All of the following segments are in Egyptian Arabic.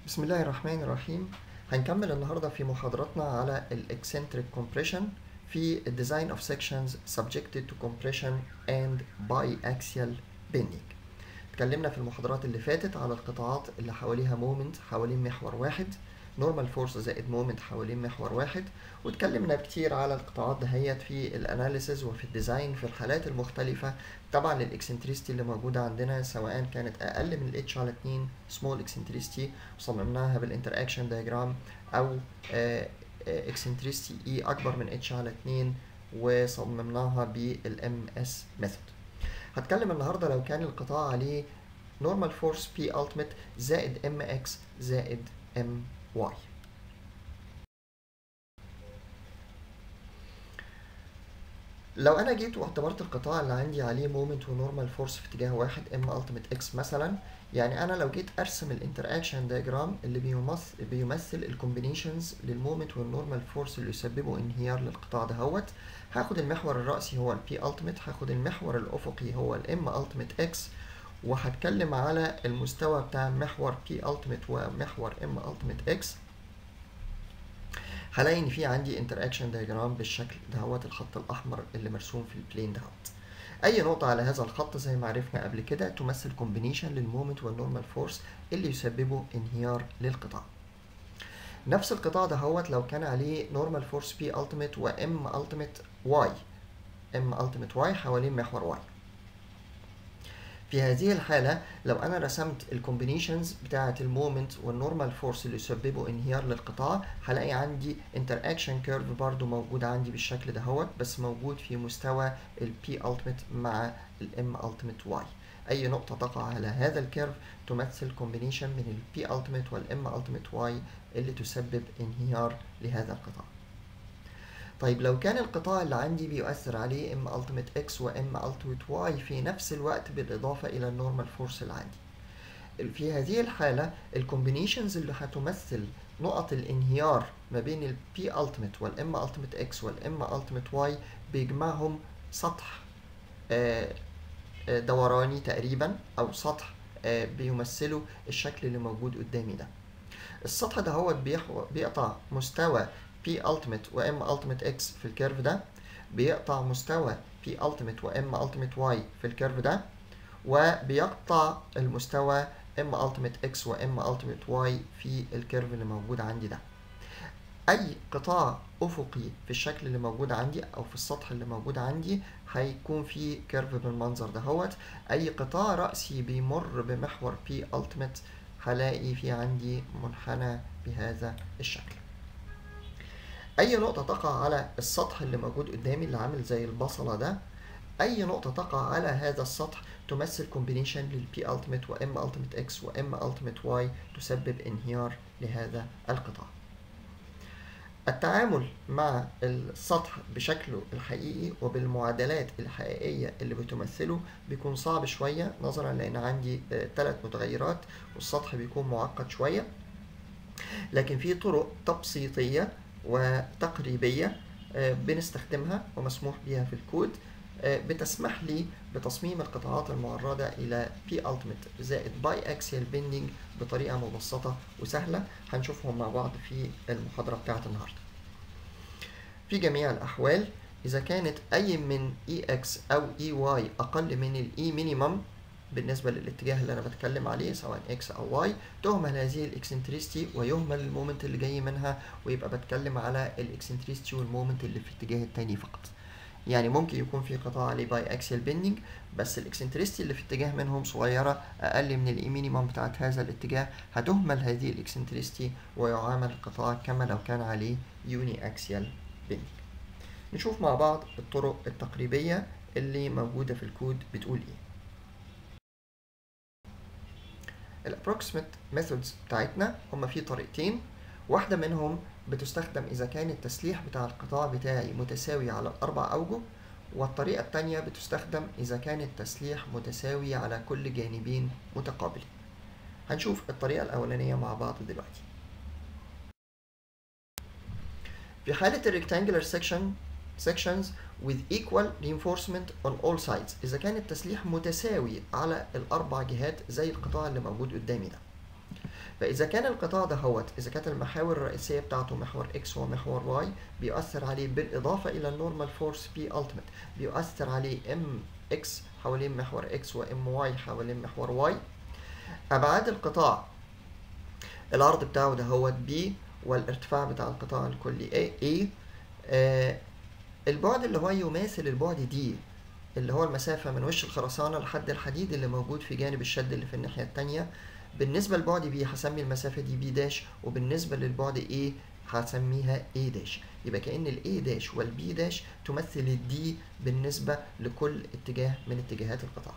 بسم الله الرحمن الرحيم هنكمل النهاردة في محاضراتنا على ال eccentric compression في ال design of sections subjected to compression and biaxial bending اتكلمنا في المحاضرات اللي فاتت على القطاعات اللي حواليها مومنت حوالين محور واحد نورمال فورس زائد مومنت حوالين محور واحد واتكلمنا كتير على القطاعات دهيت في الاناليسز وفي الديزاين في الحالات المختلفة طبعا الاكسنتريستي اللي موجودة عندنا سواء كانت اقل من الاتش على 2 سمول اكسنتريستي وصممناها بالانتراكشن دايجرام او اكسنتريستي اي اكبر من اتش على 2 وصممناها بالام اس ميثود هتكلم النهارده لو كان القطاع عليه نورمال فورس بي التيميت زائد ام اكس زائد ام واي لو انا جيت واعتبرت القطاع اللي عندي عليه مومنت ونورمال فورس في اتجاه واحد ام التيميت اكس مثلا يعني انا لو جيت ارسم الانتراكشن دايجرام اللي بيمثل بيمثل الكومبينيشنز للمومنت والنورمال فورس اللي يسببوا انهيار للقطاع دهوت هاخد المحور الرأسي هو البي التيميت هاخد المحور الافقي هو الام التيميت اكس وهتكلم على المستوى بتاع محور بي التيميت ومحور ام التيميت اكس هلاقي ان في عندي انتراكشن دايجرام بالشكل دهوت الخط الاحمر اللي مرسوم في البلين دهوت اي نقطة على هذا الخط زي ما عرفنا قبل كده تمثل كومبينيشن للمومنت والنورمال فورس اللي يسببوا انهيار للقطاع نفس القطاع دهوت لو كان عليه نورمال فورس بي التيميت وام التيميت واي ام التيميت واي حوالين محور واي في هذه الحالة لو أنا رسمت الكومبينيشنز بتاعة المومنت والنورمال فورس اللي يسببوا انهيار للقطاع هلاقي عندي انتراكشن كيرف برضو موجود عندي بالشكل دهوت بس موجود في مستوى البي التيميت مع الام التيميت واي أي نقطة تقع على هذا الكيرف تمثل كومبينيشن من البي التيميت والام التيميت واي اللي تسبب انهيار لهذا القطاع طيب لو كان القطاع اللي عندي بيؤثر عليه ام التيميت اكس وام التيميت واي في نفس الوقت بالاضافه الى النورمال فورس اللي عندي في هذه الحاله الكومبينيشنز اللي هتمثل نقط الانهيار ما بين البي التيميت والام التيميت اكس والام التيميت واي بيجمعهم سطح دوراني تقريبا او سطح بيمثله الشكل اللي موجود قدامي ده السطح ده هو بيقطع مستوى P ultimate و M ultimate X في الكيرف ده بيقطع مستوى P ultimate و M ultimate Y في الكيرف ده وبيقطع المستوى M ultimate X و M ultimate Y في الكيرف اللي موجود عندي ده أي قطاع أفقي في الشكل اللي موجود عندي أو في السطح اللي موجود عندي هيكون فيه كيرف بالمنظر دهوت أي قطاع رأسي بيمر بمحور P ultimate هلاقي في عندي منحنى بهذا الشكل اي نقطه تقع على السطح اللي موجود قدامي اللي عامل زي البصله ده اي نقطه تقع على هذا السطح تمثل كومبينيشن للبي التيميت وام التيميت اكس وام التيميت واي تسبب انهيار لهذا القطاع التعامل مع السطح بشكله الحقيقي وبالمعادلات الحقيقية اللي بتمثله بيكون صعب شوية نظرا لأن عندي ثلاث متغيرات والسطح بيكون معقد شوية لكن في طرق تبسيطية وتقريبية بنستخدمها ومسموح بها في الكود بتسمح لي بتصميم القطاعات المعرضة إلى P ultimate زائد biaxial bending بطريقة مبسطة وسهلة هنشوفهم مع بعض في المحاضرة بتاعت النهاردة في جميع الأحوال إذا كانت أي من EX أو EY أقل من ال E minimum بالنسبة للاتجاه اللي أنا بتكلم عليه سواء X أو Y تهمل هذه الإكسنتريستي ويهمل المومنت اللي جاي منها ويبقى بتكلم على الإكسنتريستي والمومنت اللي في الاتجاه التاني فقط يعني ممكن يكون في قطاع عليه باي اكسيال بيندنج بس الاكسنتريستي اللي في اتجاه منهم صغيره اقل من الاي مينيمم بتاعت هذا الاتجاه هتهمل هذه الاكسنتريستي ويعامل القطاع كما لو كان عليه يوني اكسيال بيندنج نشوف مع بعض الطرق التقريبيه اللي موجوده في الكود بتقول ايه الابروكسيمت ميثودز بتاعتنا هما في طريقتين واحدة منهم بتستخدم إذا كان التسليح بتاع القطاع بتاعي متساوي على الأربع أوجه والطريقة التانية بتستخدم إذا كان التسليح متساوي على كل جانبين متقابلين هنشوف الطريقة الأولانية مع بعض دلوقتي في حالة الريكتانجلر سيكشن sections with equal reinforcement on all sides إذا كان التسليح متساوي على الأربع جهات زي القطاع اللي موجود قدامي ده فاذا كان القطاع ده هوت اذا كانت المحاور الرئيسيه بتاعته محور اكس ومحور واي بيؤثر عليه بالاضافه الى النورمال فورس بي التيميت بيؤثر عليه ام اكس حوالين محور اكس وام واي حوالين محور واي ابعاد القطاع العرض بتاعه ده هو بي والارتفاع بتاع القطاع الكلي A, A آه البعد اللي هو يماثل البعد دي اللي هو المسافة من وش الخرسانة لحد الحديد اللي موجود في جانب الشد اللي في الناحية التانية بالنسبة لبعد بي هسمي المسافة دي بي داش وبالنسبة للبعد A هسميها A داش يبقى كأن ال A داش وال B داش تمثل ال D بالنسبة لكل اتجاه من اتجاهات القطاع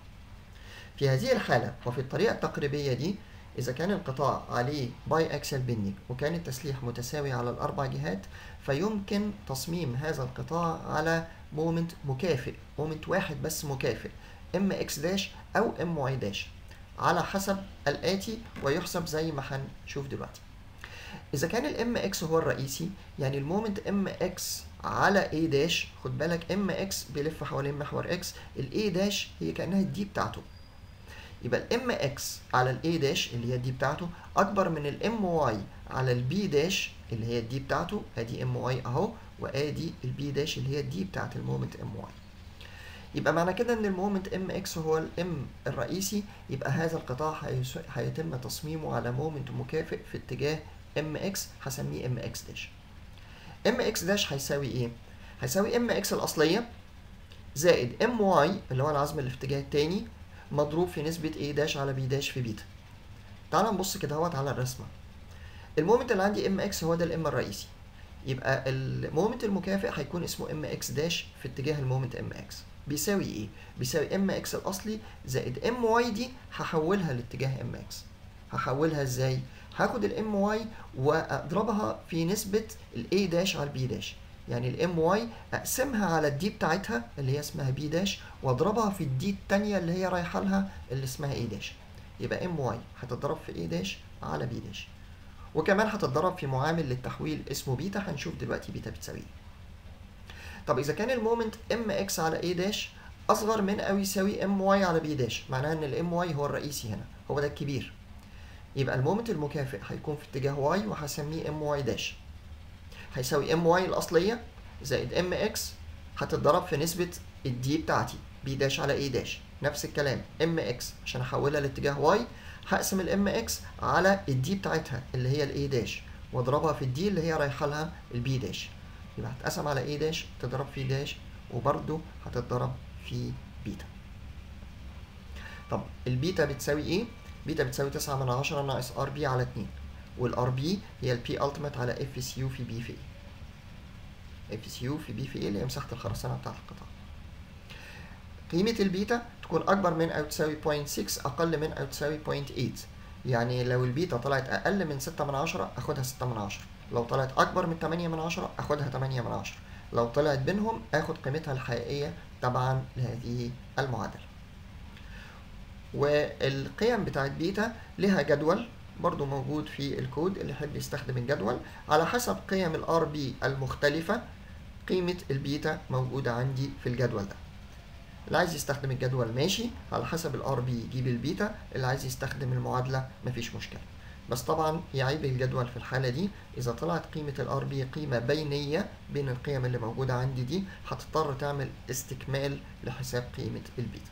في هذه الحالة وفي الطريقة التقريبية دي إذا كان القطاع عليه باي أكسل بيندنج وكان التسليح متساوي على الأربع جهات فيمكن تصميم هذا القطاع على مومنت مكافئ مومنت واحد بس مكافئ ام اكس داش او ام واي داش على حسب الآتي ويحسب زي ما هنشوف دلوقتي إذا كان الام اكس هو الرئيسي يعني المومنت ام اكس على اي داش خد بالك ام اكس بيلف حوالين محور اكس الاي داش هي كأنها الدي بتاعته يبقى الام اكس على الاي داش اللي هي الدي بتاعته اكبر من الام واي على البي داش اللي هي الدي بتاعته ادي ام واي اهو وادي البي داش اللي هي الدي بتاعت المومنت ام واي يبقى معنى كده ان المومنت ام اكس هو الام الرئيسي يبقى هذا القطاع هيتم تصميمه على مومنت مكافئ في اتجاه ام اكس هسميه ام اكس داش ام اكس داش هيساوي ايه هيساوي ام اكس الاصليه زائد ام واي اللي هو العزم اللي في الاتجاه التاني مضروب في نسبة A داش على B داش في بيتا تعال نبص كده اهوت على الرسمة المومنت اللي عندي ام اكس هو ده الام الرئيسي يبقى المومنت المكافئ هيكون اسمه ام اكس داش في اتجاه المومنت ام اكس بيساوي ايه؟ بيساوي ام اكس الاصلي زائد ام واي دي هحولها لاتجاه ام اكس هحولها ازاي؟ هاخد الام واي واضربها في نسبة الاي داش على البي داش يعني الام واي اقسمها على الدي بتاعتها اللي هي اسمها بي داش واضربها في الدي التانية اللي هي رايحة لها اللي اسمها اي داش يبقى ام واي هتتضرب في اي داش على بي داش وكمان هتتضرب في معامل للتحويل اسمه بيتا هنشوف دلوقتي بيتا بتساوي طب اذا كان المومنت ام اكس على اي داش اصغر من او يساوي ام واي على بي داش معناها ان الام واي هو الرئيسي هنا هو ده الكبير يبقى المومنت المكافئ هيكون في اتجاه واي وهسميه ام واي داش هيساوي ام واي الاصليه زائد ام اكس هتتضرب في نسبه الدي بتاعتي بي داش على اي داش نفس الكلام ام اكس عشان احولها لاتجاه واي هقسم الام اكس على الدي بتاعتها اللي هي الاي داش واضربها في الدي اللي هي رايحه لها البي داش يبقى هتقسم على اي داش تضرب في داش وبرده هتتضرب في بيتا طب البيتا بتساوي ايه بيتا بتساوي 9 من 10 ناقص ار بي على 2 والار بي هي البي التيميت على اف سي يو في بي في اي اف سي يو في بي في اي اللي هي مساحه الخرسانه بتاعت القطاع قيمه البيتا تكون اكبر من او تساوي 0.6 اقل من او تساوي 0.8 يعني لو البيتا طلعت اقل من 6 من 10 اخدها 6 من 10 لو طلعت اكبر من 8 من 10 اخدها 8 من 10 لو طلعت بينهم اخد قيمتها الحقيقيه تبعا لهذه المعادله والقيم بتاعت بيتا لها جدول برضو موجود في الكود اللي يحب يستخدم الجدول على حسب قيم الار بي المختلفة قيمة البيتا موجودة عندي في الجدول ده اللي عايز يستخدم الجدول ماشي على حسب الار بي يجيب البيتا اللي عايز يستخدم المعادلة مفيش مشكلة بس طبعا يعيب الجدول في الحالة دي إذا طلعت قيمة الار بي قيمة بينية بين القيم اللي موجودة عندي دي هتضطر تعمل استكمال لحساب قيمة البيتا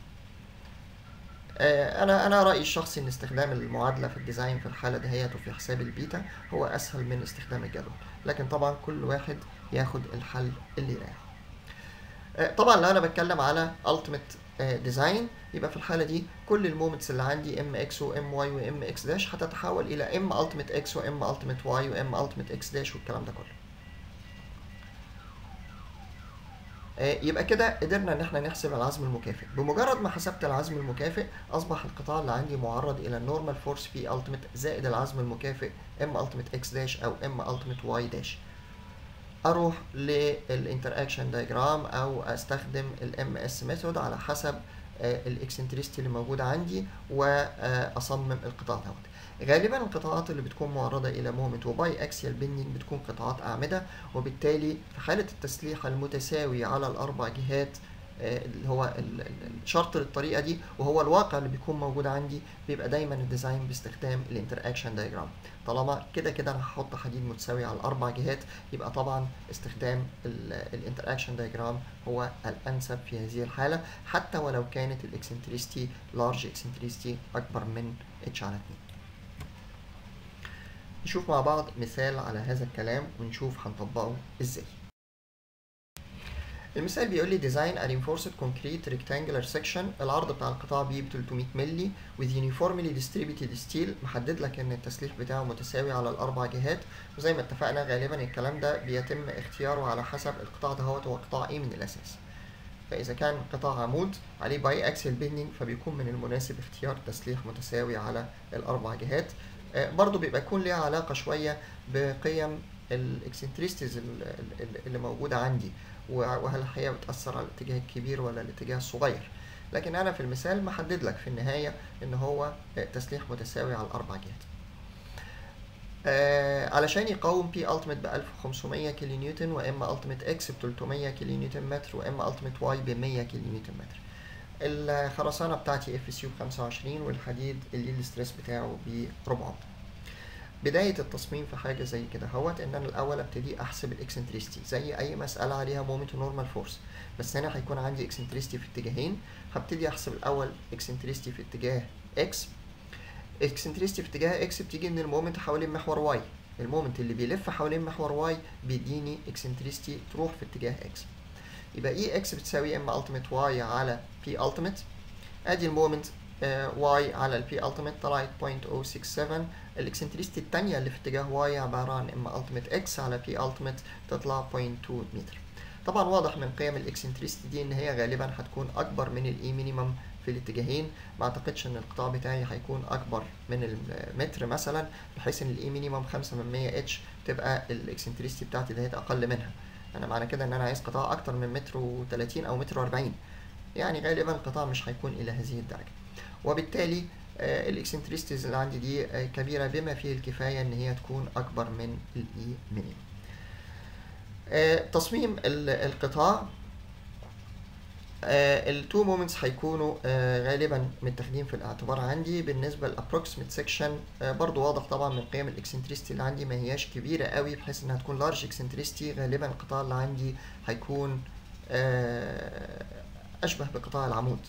انا انا رايي الشخصي ان استخدام المعادله في الديزاين في الحاله دهيت وفي حساب البيتا هو اسهل من استخدام الجدول لكن طبعا كل واحد ياخد الحل اللي يريحه طبعا لو انا بتكلم على ultimate ديزاين يبقى في الحاله دي كل المومنتس اللي عندي ام اكس وام واي وام اكس داش هتتحول الى ام ultimate اكس وام ultimate واي وام ultimate اكس داش والكلام ده كله يبقى كده قدرنا ان احنا نحسب العزم المكافئ بمجرد ما حسبت العزم المكافئ اصبح القطاع اللي عندي معرض الى النورمال فورس بي التيميت زائد العزم المكافئ ام التيميت اكس داش او ام التيميت واي داش اروح للانتر اكشن دايجرام او استخدم الام اس ميثود على حسب الاكسنتريستي اللي موجوده عندي واصمم القطاع دوت غالبا القطاعات اللي بتكون معرضة إلى مومنت وباي أكسيال بيندنج بتكون قطاعات أعمدة وبالتالي في حالة التسليح المتساوي على الأربع جهات آه، اللي هو ال- ال- الشرط للطريقه دي وهو الواقع اللي بيكون موجود عندي بيبقى دايما الديزاين باستخدام الانتر اكشن دايجرام طالما كده كده انا هحط حديد متساوي على الاربع جهات يبقى طبعا استخدام الانتر اكشن دايجرام هو الانسب في هذه الحاله حتى ولو كانت الاكسنتريستي لارج اكسنتريستي اكبر من اتش على 2 نشوف مع بعض مثال على هذا الكلام ونشوف هنطبقه ازاي المثال بيقول لي design a reinforced concrete rectangular section العرض بتاع القطاع بي ب 300 مللي with uniformly distributed steel محدد لك ان التسليح بتاعه متساوي على الاربع جهات وزي ما اتفقنا غالبا الكلام ده بيتم اختياره على حسب القطاع دهوت هو قطاع ايه من الاساس فاذا كان قطاع عمود عليه باي اكسل بيندنج فبيكون من المناسب اختيار تسليح متساوي على الاربع جهات آه، برضو بيبقى يكون ليها علاقه شويه بقيم الاكسنتريستيز اللي موجوده عندي وهل هي بتأثر على الاتجاه الكبير ولا الاتجاه الصغير لكن أنا في المثال محدد لك في النهاية إن هو تسليح متساوي على الأربع جهات آه علشان يقاوم بي التيميت ب 1500 كيلو نيوتن وام التيميت اكس ب 300 كيلو نيوتن متر وام التيميت واي ب 100 كيلو نيوتن متر الخرسانة بتاعتي اف سي ب 25 والحديد اللي الستريس بتاعه ب 400 بداية التصميم في حاجة زي كده هوت ان انا الاول ابتدي احسب الاكسنتريستي زي اي مسألة عليها مومنت نورمال فورس بس هنا هيكون عندي اكسنتريستي في اتجاهين هبتدي احسب الاول اكسنتريستي في اتجاه اكس اكسنتريستي في اتجاه اكس بتيجي من المومنت حوالين محور واي المومنت اللي بيلف حوالين محور واي بيديني اكسنتريستي تروح في اتجاه اكس يبقى اي اكس بتساوي ام التيميت واي على بي التيميت ادي المومنت واي على البي التيميت طلعت 0.067 الاكسنتريستي الثانيه اللي في اتجاه واي عباره عن ام التيميت اكس على بي التيميت تطلع 0.2 متر طبعا واضح من قيم الاكسنتريستي دي ان هي غالبا هتكون اكبر من الاي مينيمم في الاتجاهين ما اعتقدش ان القطاع بتاعي هيكون اكبر من المتر مثلا بحيث ان الاي مينيمم 5 من 100 اتش تبقى الاكسنتريستي بتاعتي دهيت اقل منها انا معنى كده ان انا عايز قطاع اكتر من متر و30 او متر و40 يعني غالبا القطاع مش هيكون الى هذه الدرجه وبالتالي آه الاكسنتريستيز اللي عندي دي آه كبيره بما فيه الكفايه ان هي تكون اكبر من الاي مينيمم آه تصميم القطاع التو مومنتس هيكونوا غالبا متاخدين في الاعتبار عندي بالنسبه للابروكسيمت سيكشن برضو واضح طبعا من قيم الاكسنتريستي اللي عندي ما هياش كبيره قوي بحيث انها تكون لارج اكسنتريستي غالبا القطاع اللي عندي هيكون اشبه بقطاع العمود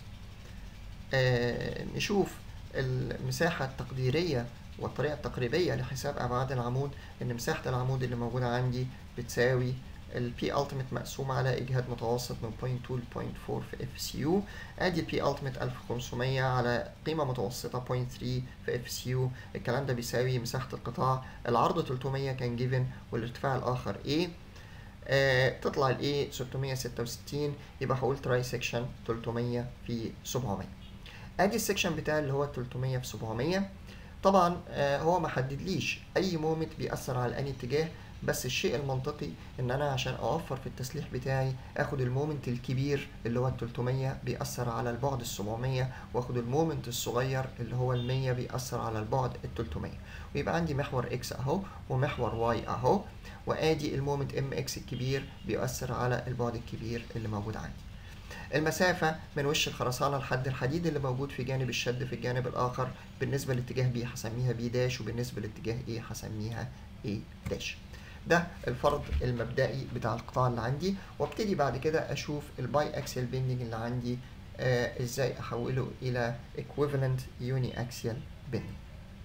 نشوف المساحه التقديريه والطريقه التقريبيه لحساب ابعاد العمود ان مساحه العمود اللي موجوده عندي بتساوي البي التيميت مقسوم على اجهاد متوسط من 0.2 ل 0.4 في اف سي يو ادي البي التيميت 1500 على قيمه متوسطه 0.3 في اف سي يو الكلام ده بيساوي مساحه القطاع العرض 300 كان جيفن والارتفاع الاخر A آه تطلع ال A 666 يبقى هقول تراي سيكشن 300 في 700 ادي السيكشن بتاعي اللي هو 300 في 700 طبعا آه هو ما حددليش اي مومنت بيأثر على انهي اتجاه بس الشيء المنطقي ان انا عشان اوفر في التسليح بتاعي اخد المومنت الكبير اللي هو ال 300 بيأثر على البعد ال 700 واخد المومنت الصغير اللي هو ال 100 بيأثر على البعد ال 300 ويبقى عندي محور اكس اهو ومحور واي اهو وادي المومنت ام اكس الكبير بيؤثر على البعد الكبير اللي موجود عندي المسافة من وش الخرسانة لحد الحديد اللي موجود في جانب الشد في الجانب الآخر بالنسبة لاتجاه بي هسميها بي داش وبالنسبة لاتجاه ايه هسميها ايه داش ده الفرض المبدئي بتاع القطاع اللي عندي وابتدي بعد كده اشوف الباي اكسل بيندنج اللي عندي آه ازاي احوله الى equivalent uni axial bending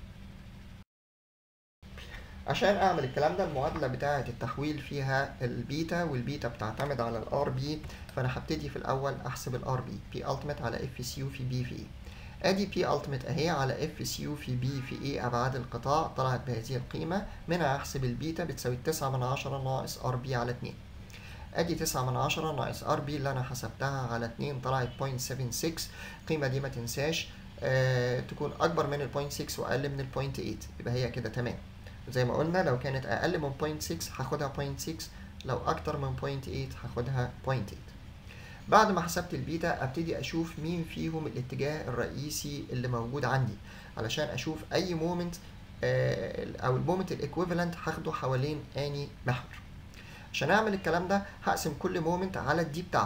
عشان اعمل الكلام ده المعادله بتاعه التحويل فيها البيتا والبيتا بتعتمد على الار بي فانا هبتدي في الاول احسب الار بي بي التيميت على اف سي يو في بي في اي ادي بي التيميت اهي على اف سي يو في بي في اي ابعاد القطاع طلعت بهذه القيمه منها احسب البيتا بتساوي 9 من 10 ناقص ار بي على 2 ادي 9 من 10 ناقص ار بي اللي انا حسبتها على 2 طلعت 0.76 القيمه دي ما تنساش آه تكون اكبر من ال 0.6 واقل من ال 0.8 يبقى هي كده تمام زي ما قلنا لو كانت اقل من 0.6 هاخدها 0.6 لو اكتر من 0.8 هاخدها 0.8 بعد ما حسبت البيتا ابتدي اشوف مين فيهم الاتجاه الرئيسي اللي موجود عندي علشان اشوف اي مومنت او المومنت الايكويفالنت هاخده حوالين اني محور عشان اعمل الكلام ده هقسم كل مومنت على الدي بتاعته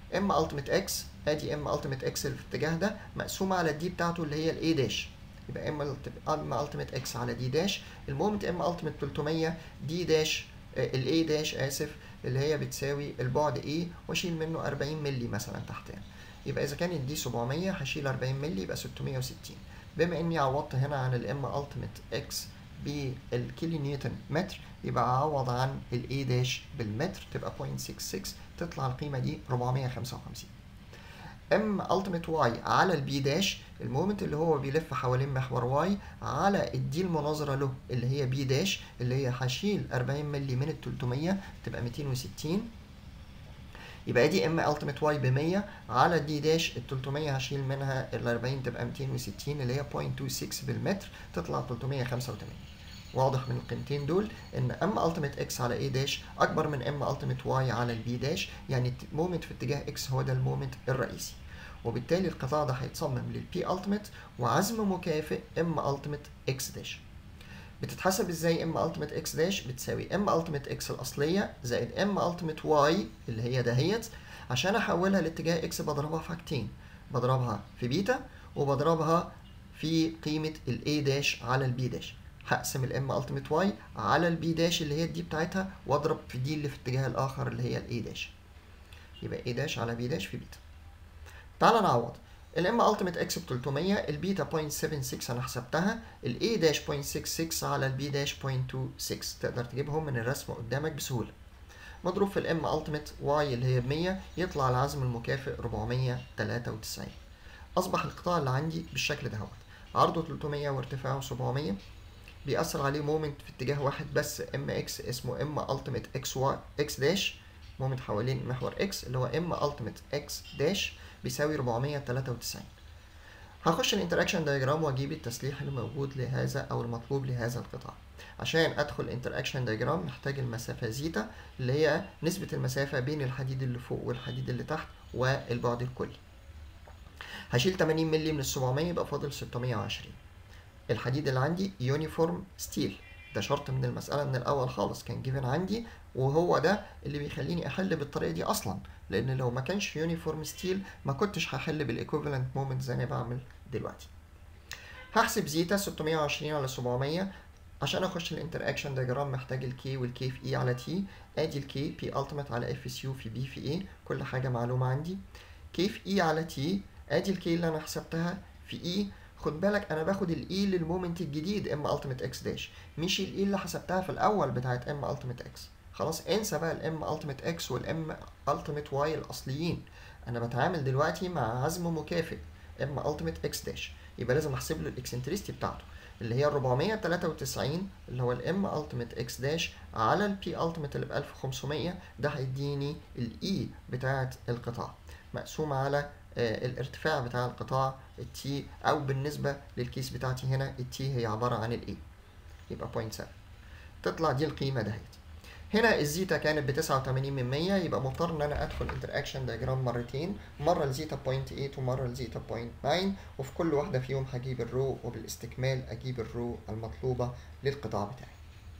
ام التيميت اكس ادي ام التيميت اكس اللي في الاتجاه ده مقسومه على الدي بتاعته اللي هي الاي داش يبقى ام ام التيميت اكس على دي داش المومنت ام التيميت 300 دي داش الاي داش اسف اللي هي بتساوي البعد ايه واشيل منه 40 مللي مثلا تحتها يبقى اذا كانت دي 700 هشيل 40 مللي يبقى 660 بما اني عوضت هنا عن الام التيميت اكس بالكيلو نيوتن متر يبقى اعوض عن الاي داش بالمتر تبقى 0.66 تطلع القيمه دي 455 ام التيميت واي على البي داش المومنت اللي هو بيلف حوالين محور واي على الدي المناظره له اللي هي بي داش اللي هي هشيل 40 مللي من ال 300 تبقى 260 يبقى دي ام التيميت واي ب 100 على دي داش ال 300 هشيل منها ال 40 تبقى 260 اللي هي 0.26 بالمتر تطلع 385 واضح من القيمتين دول ان ام التيميت اكس على اي داش اكبر من ام التيميت واي على البي داش يعني المومنت في اتجاه اكس هو ده المومنت الرئيسي وبالتالي القطاع ده هيتصمم للبي التيميت وعزم مكافئ ام التيميت اكس داش بتتحسب ازاي ام التيميت اكس داش بتساوي ام التيميت اكس الاصليه زائد ام التيميت واي اللي هي دهيت عشان احولها لاتجاه اكس بضربها في حاجتين بضربها في بيتا وبضربها في قيمه الاي داش على البي داش هقسم الام التيميت واي على البي داش اللي هي الدي بتاعتها واضرب في دي اللي في الاتجاه الاخر اللي هي الاي داش يبقى اي داش على بي داش في بيتا تعال نعوض الام التيميت اكس ب 300 البيتا 0.76 انا حسبتها الاي داش 0.66 على البي داش 0.26 تقدر تجيبهم من الرسم قدامك بسهوله مضروب في الام التيميت واي اللي هي ب 100 يطلع العزم المكافئ 493 اصبح القطاع اللي عندي بالشكل ده عرضه 300 وارتفاعه 700 بيأثر عليه مومنت في اتجاه واحد بس ام اكس اسمه ام التيميت اكس واي اكس داش مومنت حوالين محور اكس اللي هو ام التيميت اكس داش بيساوي 493 هخش الانتراكشن دايجرام واجيب التسليح اللي موجود لهذا او المطلوب لهذا القطاع عشان ادخل الانتراكشن دايجرام محتاج المسافه زيتا اللي هي نسبه المسافه بين الحديد اللي فوق والحديد اللي تحت والبعد الكلي هشيل 80 مللي من ال 700 يبقى فاضل 620 الحديد اللي عندي يونيفورم ستيل ده شرط من المسألة من الأول خالص كان جيفن عندي وهو ده اللي بيخليني أحل بالطريقة دي أصلا لأن لو ما كانش يونيفورم ستيل ما كنتش هحل بالإيكوفالنت مومنت زي ما بعمل دلوقتي هحسب زيتا 620 على 700 عشان اخش الانتر اكشن دياجرام محتاج الكي والكي في اي على تي ادي الكي بي التيميت على اف اس يو في بي في اي كل حاجه معلومه عندي كي في اي على تي ادي الكي اللي انا حسبتها في اي خد بالك انا باخد الاي للمومنت الجديد ام التيميت اكس داش مش الاي اللي حسبتها في الاول بتاعت ام التيميت اكس خلاص انسى بقى الام التيميت اكس والام التيميت واي الاصليين انا بتعامل دلوقتي مع عزم مكافئ ام التيميت اكس داش يبقى لازم احسب له الاكسنتريستي بتاعته اللي هي 493 اللي هو الام التيميت اكس داش على البي التيميت اللي ب 1500 ده هيديني الاي بتاعت القطاع مقسومه على الارتفاع بتاع القطاع التي او بالنسبه للكيس بتاعتي هنا التي هي عباره عن الاي يبقى 0.7 تطلع دي القيمه دهيت هنا الزيتا كانت ب 89 من 100 يبقى مضطر ان انا ادخل انتر اكشن دياجرام مرتين مره الزيتا 0.8 ومره الزيتا 0.9 وفي كل واحده فيهم هجيب الرو وبالاستكمال اجيب الرو المطلوبه للقطاع بتاعي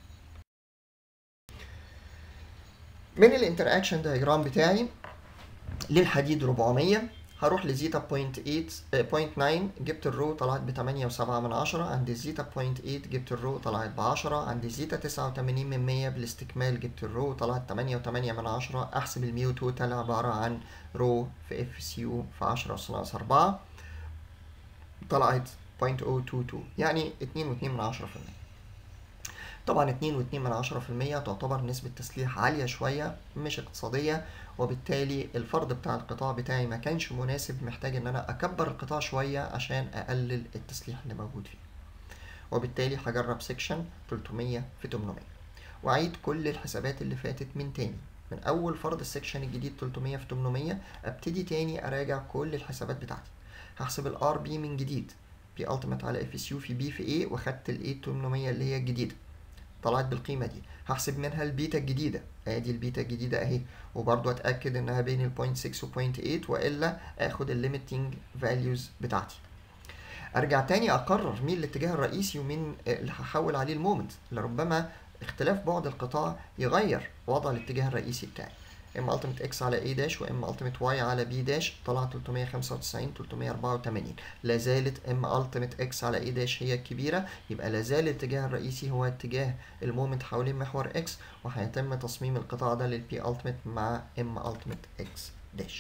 من الانتر اكشن دياجرام بتاعي للحديد 400 هروح لزيتا 0.8 0.9 جبت الرو طلعت ب 8 و7 من 10 عند الزيتا 0.8 جبت الرو طلعت ب 10 عند الزيتا 89 من 100 بالاستكمال جبت الرو طلعت 8 و8 من 10 احسب الميو توتال عبارة عن رو في اف سي يو في 10 اس ناقص 4 طلعت 0.022 يعني 2 و2 من 10% طبعا 2 و2 من 10% تعتبر نسبة تسليح عالية شوية مش اقتصادية وبالتالي الفرض بتاع القطاع بتاعي ما كانش مناسب محتاج ان انا اكبر القطاع شوية عشان اقلل التسليح اللي موجود فيه وبالتالي هجرب سيكشن 300 في 800 واعيد كل الحسابات اللي فاتت من تاني من اول فرض السيكشن الجديد 300 في 800 ابتدي تاني اراجع كل الحسابات بتاعتي هحسب الار بي من جديد بي التيمت على اف اس يو في بي في اي واخدت الاي 800 اللي هي الجديده طلعت بالقيمة دي هحسب منها البيتا الجديدة ادي البيتا الجديدة اهي وبرضو اتأكد انها بين ال 0.6 و 0.8 والا اخد الليميتنج فاليوز بتاعتي ارجع تاني اقرر مين الاتجاه الرئيسي ومين اللي هحول عليه المومنت لربما اختلاف بعد القطاع يغير وضع الاتجاه الرئيسي بتاعي ام التيميت اكس على اي داش وام التيميت واي على بي داش طلع 395 384 لا زالت ام التيميت اكس على اي داش هي الكبيره يبقى لا زال الاتجاه الرئيسي هو اتجاه المومنت حوالين محور اكس وهيتم تصميم القطاع ده للبي التيميت مع ام التيميت اكس داش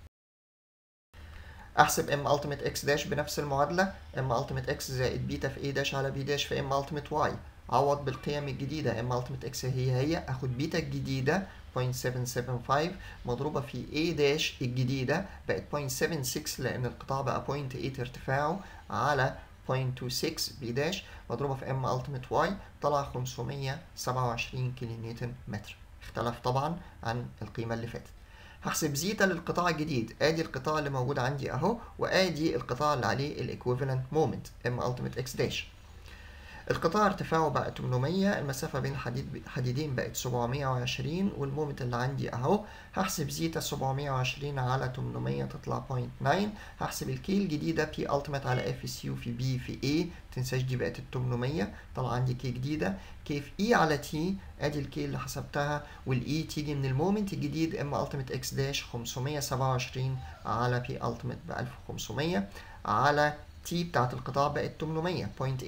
احسب ام التيميت اكس داش بنفس المعادله ام التيميت اكس زائد بيتا في اي داش على بي داش في ام التيميت واي عوض بالقيم الجديده ام التيميت اكس هي هي اخد بيتا الجديده 0.775 مضروبه في اي داش الجديده بقت 0.76 لان القطاع بقى 0.8 ارتفاعه على 0.26 بي داش مضروبه في ام التيميت واي طلع 527 كيلو نيوتن متر اختلف طبعا عن القيمه اللي فاتت هحسب زيتا للقطاع الجديد ادي القطاع اللي موجود عندي اهو وادي القطاع اللي عليه الايكويفالنت مومنت ام التيميت اكس داش القطاع ارتفاعه بقى 800 المسافة بين الحديد حديدين بقت 720 والمومنت اللي عندي اهو هحسب زيتا 720 على 800 تطلع 0.9 هحسب الكي الجديدة بي التيميت على اف اس يو في بي في اي متنساش دي بقت ال 800 طلع عندي كي جديدة كي في اي على تي ادي الكي اللي حسبتها والاي تيجي من المومنت الجديد ام التيميت اكس داش 527 على بي التيميت ب 1500 على تي بتاعت القطاع بقت 800 0.8